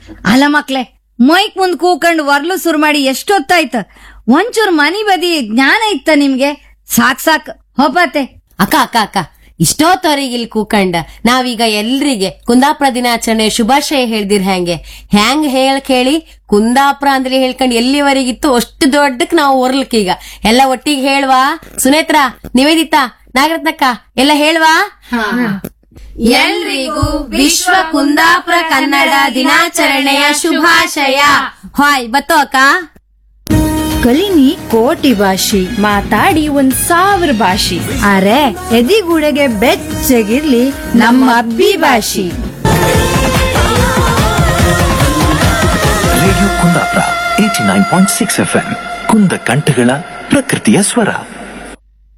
ಅಲ್ಲ ಮಕ್ಳೆ ಮೈಕ್ ಮುಂದ್ ಕೂಕಂಡ್ ವರ್ಲು ಸುರು ಮಾಡಿ ಎಷ್ಟೊತ್ತಾಯ್ತ ಒಂಚೂರ್ ಮನಿ ಬದಿ ಜ್ಞಾನ ಇತ್ತ ನಿಮ್ಗೆ ಸಾಕ್ ಸಾಕ್ ಹೋಪತೆ ಅಕ್ಕ ಅಕ್ಕ ಅಕ್ಕ ಇಷ್ಟೋತ್ತವರೆಗೆ ಇಲ್ಲಿ ಕೂಕಂಡ ನಾವೀಗ ಎಲ್ರಿಗೆ ಕುಂದಾಪುರ ದಿನಾಚರಣೆ ಶುಭಾಶಯ ಹೇಳ್ದಿರ್ ಹೆಂಗೆ ಹೆಂಗ್ ಹೇಳ್ ಕೇಳಿ ಕುಂದಾಪುರ ಅಂದ್ರೆ ಹೇಳ್ಕೊಂಡ್ ಎಲ್ಲಿವರೆಗಿತ್ತು ಅಷ್ಟು ದೊಡ್ಡಕ್ ನಾವು ಓರ್ಲಕ್ ಈಗ ಎಲ್ಲ ಒಟ್ಟಿಗೆ ಹೇಳ್ವಾ ಸುನೇತ್ರ ನಿವೇದಿತಾ ನಾಗರತ್ನಕ್ಕ ಎಲ್ಲ ಹೇಳ್ವಾ ಎಲ್ರಿಗೂ ವಿಶ್ವ ಕುಂದಾಪುರ ಕನ್ನಡ ದಿನಾಚರಣೆಯ ಶುಭಾಶಯ ಹಾಯ್ ಬತ್ತೋ ಅಕ್ಕ ಕಲಿನಿ ಕೋಟಿ ಭಾಷೆ ಮಾತಾಡಿ ಒಂದ್ ಸಾವಿರ ಭಾಷೆ ಅರೆ ಎದಿಗೂಡೆಗೆ ಬೆಚ್ಚಗಿರ್ಲಿ ನಮ್ಮ ಅಬ್ಬಿ ಭಾಷೆ radio Kundapura eighty nine point six F M ಕುಂದ ಕಂಠಗಳ ಪ್ರಕೃತಿಯ ಸ್ವರ